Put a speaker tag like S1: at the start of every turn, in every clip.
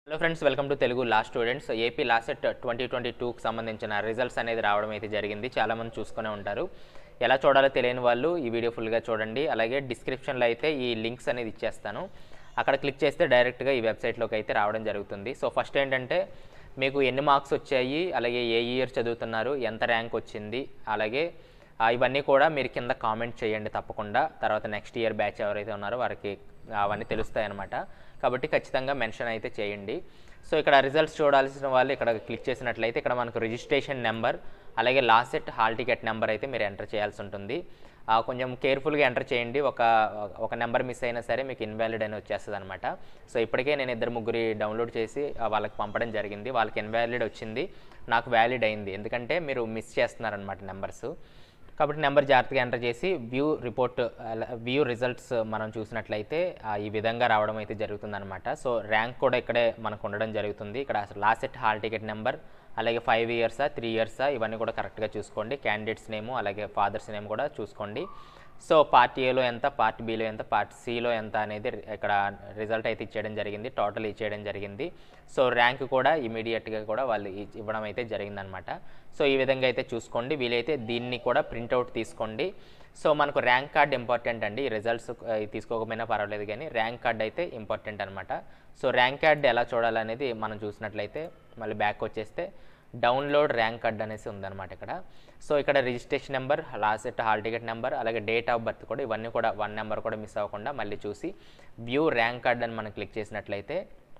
S1: hello friends welcome to Telugu last students AP LAWCET twenty twenty టూకి సంబంధించిన results అనేది రావడం అయితే జరిగింది చాలామంది చూసుకునే ఉంటారు ఎలా చూడాలో తెలియని వాళ్ళు ఈ వీడియో ఫుల్గా చూడండి అలాగే డిస్క్రిప్షన్లో అయితే ఈ లింక్స్ అనేది ఇచ్చేస్తాను అక్కడ క్లిక్ చేస్తే డైరెక్ట్గా ఈ వెబ్సైట్లోకి అయితే రావడం జరుగుతుంది సో ఫస్ట్ ఏంటంటే మీకు ఎన్ని మార్క్స్ వచ్చాయి అలాగే ఏ ఇయర్ చదువుతున్నారు ఎంత ర్యాంక్ వచ్చింది అలాగే ఆ, ఇవన్నీ కూడా మీరు కింద కామెంట్ చేయండి తప్పకుండా తర్వాత నెక్స్ట్ ఇయర్ బ్యాచ్ ఎవరైతే ఉన్నారో వారికి అవన్నీ తెలుస్తాయి అనమాట కాబట్టి ఖచ్చితంగా మెన్షన్ అయితే చేయండి సో ఇక్కడ రిజల్ట్స్ చూడాల్సిన వాళ్ళు ఇక్కడ క్లిక్ చేసినట్లయితే ఇక్కడ మనకు రిజిస్ట్రేషన్ నెంబర్ అలాగే లాసెట్ హాల్ టికెట్ నెంబర్ అయితే మీరు ఎంటర్ చేయాల్సి ఉంటుంది ఆ, కొంచెం కేర్ఫుల్గా ఎంటర్ చేయండి ఒక ఒక నెంబర్ మిస్ అయినా సరే మీకు ఇన్వాలిడ్ అని వచ్చేస్తుంది అనమాట సో ఇప్పటికే నేను ఇద్దరు ముగ్గురి డౌన్లోడ్ చేసి ఆ, వాళ్ళకి పంపడం జరిగింది వాళ్ళకి ఇన్వాలిడ్ వచ్చింది నాకు వ్యాలిడ్ అయింది ఎందుకంటే మీరు మిస్ చేస్తున్నారనమాట నెంబర్స్ కాబట్టి నెంబర్ జాగ్రత్తగా ఎంటర్ చేసి వ్యూ రిపోర్ట్ వ్యూ రిజల్ట్స్ మనం చూసినట్లయితే ఆ, ఈ విధంగా రావడం అయితే జరుగుతుందన్నమాట సో ర్యాంక్ కూడా ఇక్కడే మనకు ఉండడం జరుగుతుంది ఇక్కడ అసలు లాసెట్ హాల్ టికెట్ నెంబర్ అలాగే ఫైవ్ ఇయర్సా త్రీ ఇయర్సా ఇవన్నీ కూడా కరెక్ట్గా చూసుకోండి క్యాండిడేట్స్ నేము అలాగే ఫాదర్స్ నేమ్ కూడా చూసుకోండి సో పార్ట్ ఏలో ఎంత పార్ట్ బిలో ఎంత పార్ట్ సిలో ఎంత అనేది ఇక్కడ రిజల్ట్ అయితే ఇచ్చేయడం జరిగింది టోటల్ ఇచ్చేయడం జరిగింది సో ర్యాంక్ కూడా ఇమీడియట్గా కూడా వాళ్ళు ఇ- ఇవ్వడం అయితే జరిగిందనమాట సో ఈ విధంగా అయితే చూసుకోండి వీలైతే దీన్ని కూడా ప్రింట్అవుట్ తీసుకోండి సో మనకు ర్యాంక్ కార్డ్ ఇంపార్టెంట్ అండి ఈ రిజల్ట్స్ తీసుకోకపోయినా పర్వాలేదు కానీ ర్యాంక్ కార్డ్ అయితే ఇంపార్టెంట్ అనమాట సో ర్యాంక్ కార్డ్ ఎలా చూడాలనేది మనం చూసినట్లయితే మళ్ళీ బ్యాక్ వచ్చేస్తే డౌన్లోడ్ ర్యాంక్ కార్డ్ అనేసి ఉందన్నమాట ఇక్కడ సో ఇక్కడ registration number last hall ticket number అలాగే డేట్ ఆఫ్ బర్త్ కూడా ఇవన్నీ కూడా వన్ నెంబర్ కూడా మిస్ అవ్వకుండా మళ్ళీ చూసి వ్యూ ర్యాంక్ కార్డ్ అని మనం క్లిక్ చేసినట్లయితే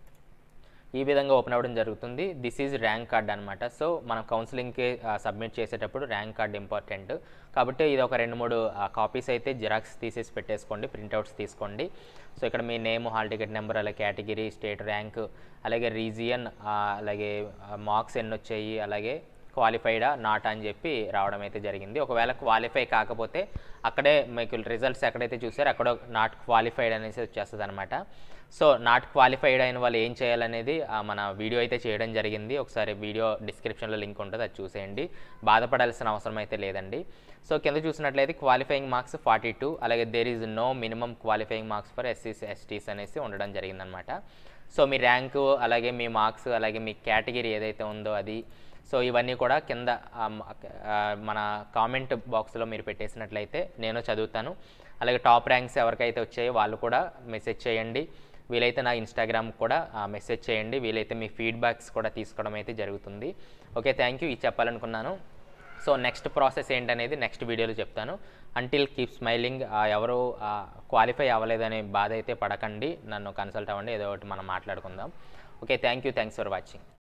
S1: ఈ విధంగా ఓపెన్ అవ్వడం జరుగుతుంది దిస్ ఈజ్ ర్యాంక్ కార్డ్ అనమాట సో మనం కౌన్సిలింగ్కి సబ్మిట్ చేసేటప్పుడు ర్యాంక్ కార్డ్ ఇంపార్టెంట్ కాబట్టి ఇది ఒక రెండు మూడు కాపీస్ అయితే జిరాక్స్ తీసేసి పెట్టేసుకోండి ప్రింట్అవుట్స్ తీసుకోండి సో ఇక్కడ మీ నేమ్ హాల్ టికెట్ నెంబర్ అలాగే కేటగిరీ స్టేట్ ర్యాంక్ అలాగే రీజియన్ అలాగే మార్క్స్ ఎన్ని వచ్చాయి అలాగే క్వాలిఫైడా నాట్ అని చెప్పి రావడం అయితే జరిగింది ఒకవేళ క్వాలిఫై కాకపోతే అక్కడే మీకు రిజల్ట్స్ ఎక్కడైతే చూసారో అక్కడ నాట్ క్వాలిఫైడ్ అనేసి వచ్చేస్తుంది అనమాట సో నాట్ క్వాలిఫైడ్ అయిన వాళ్ళు ఏం చేయాలనేది ఆ, మన వీడియో అయితే చేయడం జరిగింది ఒకసారి వీడియో డిస్క్రిప్షన్లో లింక్ ఉంటుంది అది చూసేయండి బాధపడాల్సిన అవసరం అయితే లేదండి సో కింద చూసినట్లయితే క్వాలిఫైయింగ్ మార్క్స్ ఫార్టీ టూ అలాగే there is no minimum qualifying marks for ఎస్సీస్ ఎస్టీస్ అనేసి ఉండడం జరిగిందనమాట సో మీ ర్యాంకు అలాగే మీ మార్క్స్ అలాగే మీ కేటగిరీ ఏదైతే ఉందో అది సో ఇవన్నీ కూడా కింద ఆ, మ- ఆ, మన కామెంట్ బాక్స్లో మీరు పెట్టేసినట్లయితే నేను చదువుతాను అలాగే టాప్ ర్యాంక్స్ ఎవరికైతే వచ్చాయో వాళ్ళు కూడా మెసేజ్ చేయండి వీలైతే నా ఇన్స్టాగ్రామ్ కూడా ఆ, మెసేజ్ చేయండి వీలైతే మీ ఫీడ్బ్యాక్స్ కూడా తీసుకోవడం అయితే జరుగుతుంది ఓకే థ్యాంక్ యూ ఇది చెప్పాలనుకున్నాను సో నెక్స్ట్ ప్రాసెస్ ఏంటనేది నెక్స్ట్ వీడియోలో చెప్తాను అంటిల్ కీప్ స్మైలింగ్ ఎవరు క్వాలిఫై అవ్వలేదనే బాధ అయితే పడకండి నన్ను కన్సల్ట్ అవ్వండి ఏదో ఒకటి మనం మాట్లాడుకుందాం okay thank you thanks for watching